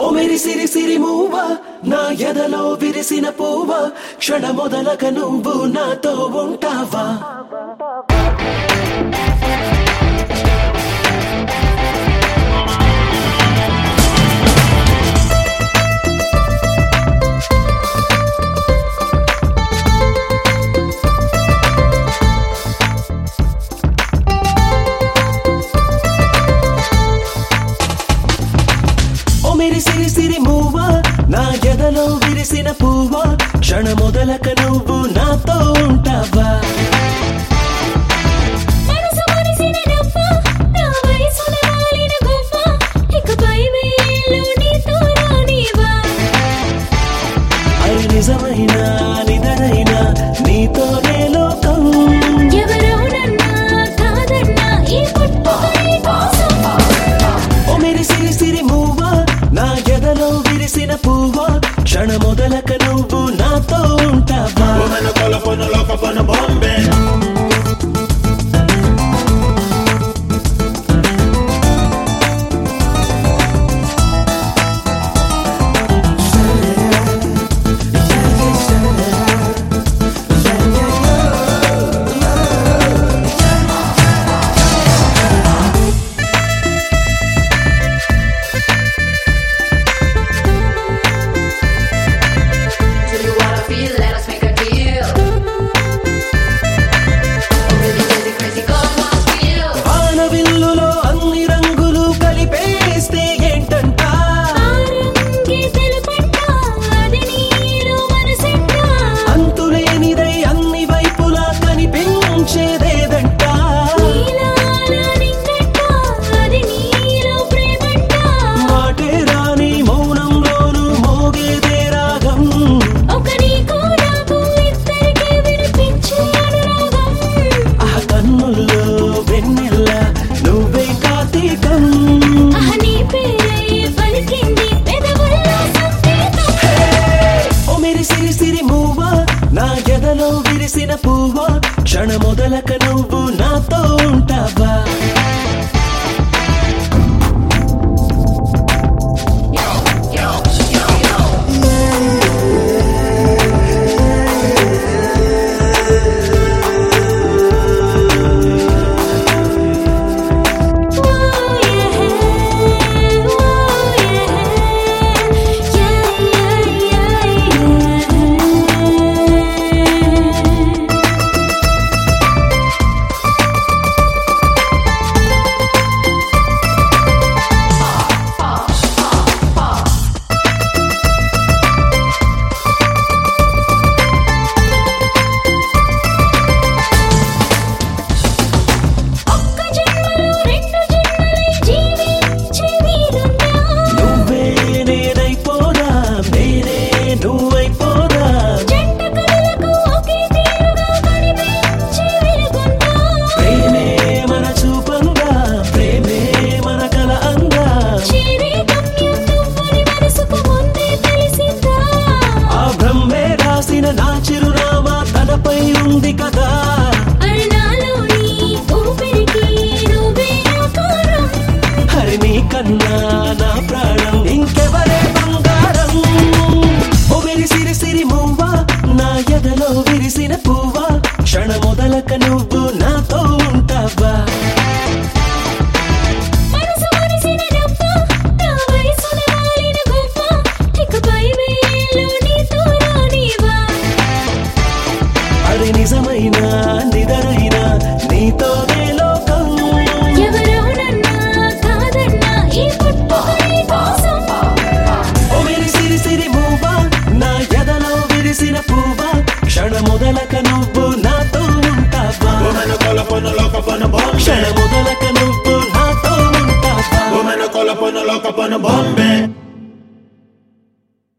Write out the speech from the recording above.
మెరిసిరి సిరి మూవ నా ఎదలో విరిసిన పువ్వ క్షణ మొదలక నువ్వు నాతో ఉంటావా ఓ మెరిసిరి సిరి మూవ నా ఎదలో విరిసిన పువ్వ క్షణ మొదలక నువ్వు నాతో ఉంటావా మనసు మురిసిన నవ్వ, నా వయసున వాలిన గువ్వ, ఇకపై వేళ్ళు నీతో రానివ్వా. అరి నిజమైన నిదరైన నీతోనే లోకం ఎవరెవరన్నా కాదన్నా ఈ పుట్టుకనే కోసం. ఓ మెరిసిరి సిరి మూవ నా ఎదలో విరిసిన పువ్వ క్షణ మొదలక నువ్వు నాతో ఉంటావా Woman, I call up on the lock up on the Bombay. Do you wanna feel? Let us make a deal. Really crazy, crazy, come on, feel. వానవిల్లులో అన్ని రంగులు కలిపేస్తే ఏంటంట ఆ రంగే తెలుపంట, అది నీలో మనసంట. అంతులేనిదై అన్ని వైపులా కనిపించేదేదంట నీలాల నింగంట, అది నీలో ప్రేమంట. మాటే రాని మౌనంలోను మోగేదే రాగం ఒక నీకు నాకు ఇద్దరికీ వినిపించే అనురాగం ఆ కన్నుల్లో వెన్నెల్ల నువ్వే కార్తీకం ఆహ్ నీ పేరే పలికింది పెదవుల్లో సంకేతం ఓ మెరిసిరి సిరి మూవ నా ఎదలో విరిసిన పువ్వ క్షణ మొదలక నువ్వు నాతో ఉంటావా ఓ యే ఓ యే యా యా యా ఒక్క జన్మలో రెండు జన్మలై జీవించే వీరున్నా నువ్వే నేనైపోదా నేనే నువ్వైపోదా జంట కలలకు ఒకే తీరుగా కనిపించే వెలుగున్నా ప్రేమే మన చూపంగా ప్రేమే మన కల అంగా చేరే గమ్యం నువ్వని మనసుకు ముందే తెలిసిందా ఆ బ్రహ్మే రాసిన నా చిరునామా తనపై ఉంది కదా అరణాలోని ఊపిరికి నువ్వే ఆకారం హరి నీ కన్నా నా ప్రాణం ఇంకెవరే బంగారం ఓ విరిసిరి సిరి మువ్వ నా ఎదలో విరిసిన పువ్వ క్షణ మొదలక నువ్వు నాతో ఉంటావా మనసు మురిసిన నవ్వ, నా వయసున వాలిన గువ్వ, ఇకపై వేళ్ళు నీతో రానివ్వా. అది నిజమైన నిదరైన నీతోనే లోకం ఎవరెవరన్నా కాదన్నా ఈ పుట్టుకనే కోసం. ఓ విరిసిరి సిరి మువ్వ నా ఎదలో విరిసిన పువ్వ క్షణ మొదలక నువ్వు నాతో ఉంటావా Woman, I call up on the lock up on the క్షణ Bombay. మొదలక నువ్వు నాతో ఉంటావా Woman, I call up on the lock up on the Bombay.